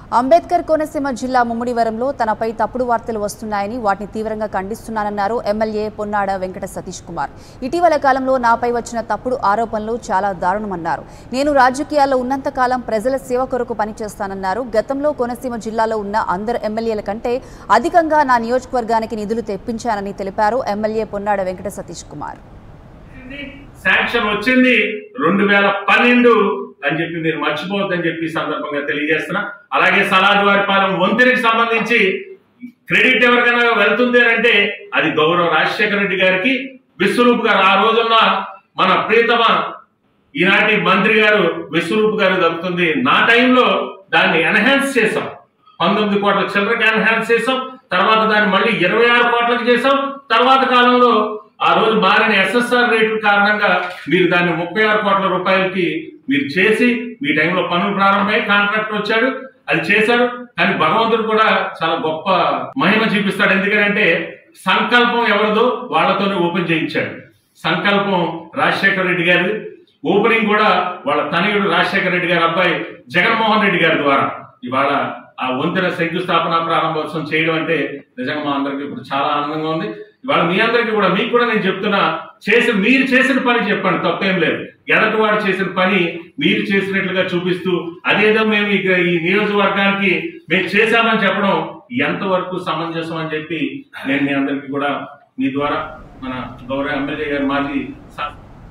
అంబేద్కర్ కోనసీమ జిల్లా ముమ్మిడివరంలో తనపై తప్పుడు వార్తలు వస్తున్నాయని వాటిని తీవ్రంగా ఖండిస్తున్నానన్నారు ఎమ్మెల్యే పొన్నాడ వెంకట సతీష్ కుమార్ ఇటీవల కాలంలో నాపై వచ్చిన తప్పుడు ఆరోపణలు చాలా దారుణమన్నారు నేను రాజకీయాల్లో ఉన్నంతకాలం ప్రజల సేవ కొరకు పనిచేస్తానన్నారు గతంలో కోనసీమ జిల్లాలో ఉన్న అందరు ఎమ్మెల్యేల కంటే అధికంగా నా నియోజకవర్గానికి నిధులు తెప్పించానని తెలిపారు ఎమ్మెల్యే పొన్నాడ వెంకట సతీష్ కుమార్ శాంక్షన్ వచ్చింది రెండు వేల పన్నెండు అని చెప్పి మీరు మర్చిపోవద్దని చెప్పి ఈ సందర్భంగా తెలియజేస్తున్నా అలాగే సలాదివారిపాలెం వంతెనకి సంబంధించి క్రెడిట్ ఎవరికైనా వెళ్తుంది అని అంటే అది గౌరవ రాజశేఖర రెడ్డి గారికి విశ్వరూప్ గారు ఆ రోజున్న మన ప్రియతమ ఈనాటి మంత్రి గారు విశ్వరూప్ గారు దక్కుతుంది నా టైంలో దాన్ని ఎన్హాన్స్ చేసాం పంతొమ్మిది కోట్ల చిల్లరకి ఎన్హాన్స్ చేసాం తర్వాత దాన్ని మళ్ళీ ఇరవై ఆరు కోట్లకు చేసాం తర్వాత కాలంలో ఆ రోజు మారిన ఎస్ఎస్ఆర్ రేటు కారణంగా మీరు దాన్ని ముప్పై ఆరు కోట్ల రూపాయలకి మీరు చేసి మీ టైంలో పనులు ప్రారంభమై కాంట్రాక్టర్ వచ్చాడు అది చేశాడు కానీ భగవంతుడు కూడా చాలా గొప్ప మహిమ చూపిస్తాడు ఎందుకంటే సంకల్పం ఎవరిదో వాళ్ళతోనే ఓపెన్ చేయించాడు సంకల్పం రాజశేఖర రెడ్డి గారి ఓపెనింగ్ కూడా వాళ్ళ తనయుడు రాజశేఖర రెడ్డి గారి అబ్బాయి జగన్మోహన్ రెడ్డి గారి ద్వారా ఇవాళ ఆ వంతెన శంకుస్థాపన ప్రారంభోత్సవం చేయడం అంటే నిజంగా మా అందరికి ఇప్పుడు చాలా ఆనందంగా ఉంది ఇవాళ మీ అందరికీ కూడా మీకు కూడా నేను చెప్తున్నా చేసిన మీరు చేసిన పని చెప్పండి తప్పేం లేదు ఎదటి వాడు చేసిన పని మీరు చేసినట్లుగా చూపిస్తూ అదేదో మేము ఇక ఈ నియోజకవర్గానికి మేము చేశామని చెప్పడం ఎంతవరకు సమంజసం అని చెప్పి నేను మీ అందరికీ కూడా మీ ద్వారా మన గౌరవ ఎమ్మెల్యే గారు మాజీ శా-